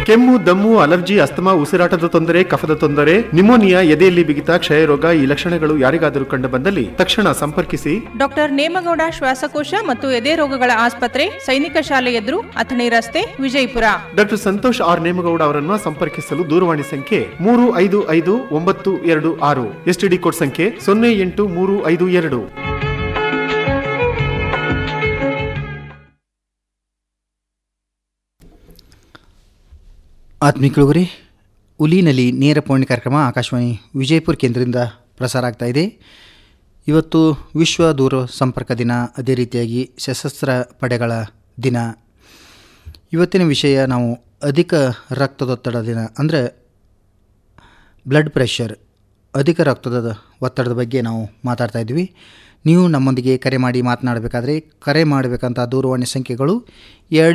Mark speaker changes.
Speaker 1: ಕೆಮ್ಮು ದಮ್ಮು allergy asthma ಉಸಿರಾಟದ ತೊಂದರೆ ಕಫದ ತೊಂದರೆ ನಿಮೋನಿಯಾ ಎದೆಯಲ್ಲಿ ಬಿಗಿತ ಕ್ಷಯರೋಗ ಈ ಲಕ್ಷಣಗಳು ಯಾರಿಗಾದರೂ ಕಂಡು ಬಂದಲ್ಲಿ ತಕ್ಷಣ ಸಂಪರ್ಕಿಸಿ
Speaker 2: ಡಾಕ್ಟರ್ ನೇಮಗೌಡ ಶ್ವಾಸಕೋಶ ಮತ್ತು ಎದೆ ರೋಗಗಳ ಆಸ್ಪತ್ರೆ ಸೈನಿಕ ಶಾಲೆ ಎದುರು ಅಥಣಿ ರಸ್ತೆ ವಿಜಯಪುರ
Speaker 1: ಡಾಕ್ಟರ್ ಸಂತೋಷ್ ಆರ್ ನೇಮಗೌಡ ಅವರನ್ನು ಸಂಪರ್ಕಿಸಲು ದೂರವಾಣಿ ಸಂಖ್ಯೆ ಮೂರು ಐದು ಐದು ಒಂಬತ್ತು ಎರಡು ಆರು ಎಸ್ಟಿಡಿ ಕೋಡ್ ಸಂಖ್ಯೆ ಸೊನ್ನೆ ಎಂಟು ಮೂರು ಐದು ಎರಡು
Speaker 3: ಆತ್ಮಿಕಳುಗರೆ ಉಲಿನಲ್ಲಿ ನೇರ ಪೌರ್ಣಿ ಕಾರ್ಯಕ್ರಮ ಆಕಾಶವಾಣಿ ವಿಜಯಪುರ ಕೇಂದ್ರದಿಂದ ಪ್ರಸಾರ ಆಗ್ತಾ ಇದೆ ಇವತ್ತು ವಿಶ್ವ ದೂರ ಸಂಪರ್ಕ ದಿನ ಅದೇ ರೀತಿಯಾಗಿ ಸಶಸ್ತ್ರ ಪಡೆಗಳ ದಿನ ಇವತ್ತಿನ ವಿಷಯ ನಾವು ಅಧಿಕ ರಕ್ತದೊತ್ತಡ ದಿನ ಅಂದರೆ ಬ್ಲಡ್ ಪ್ರೆಷರ್ ಅಧಿಕ ರಕ್ತದ ಒತ್ತಡದ ಬಗ್ಗೆ ನಾವು ಮಾತಾಡ್ತಾ ಇದ್ವಿ ನೀವು ನಮ್ಮೊಂದಿಗೆ ಕರೆ ಮಾಡಿ ಮಾತನಾಡಬೇಕಾದ್ರೆ ಕರೆ ಮಾಡಬೇಕಂತ ದೂರವಾಣಿ ಸಂಖ್ಯೆಗಳು ಎರಡು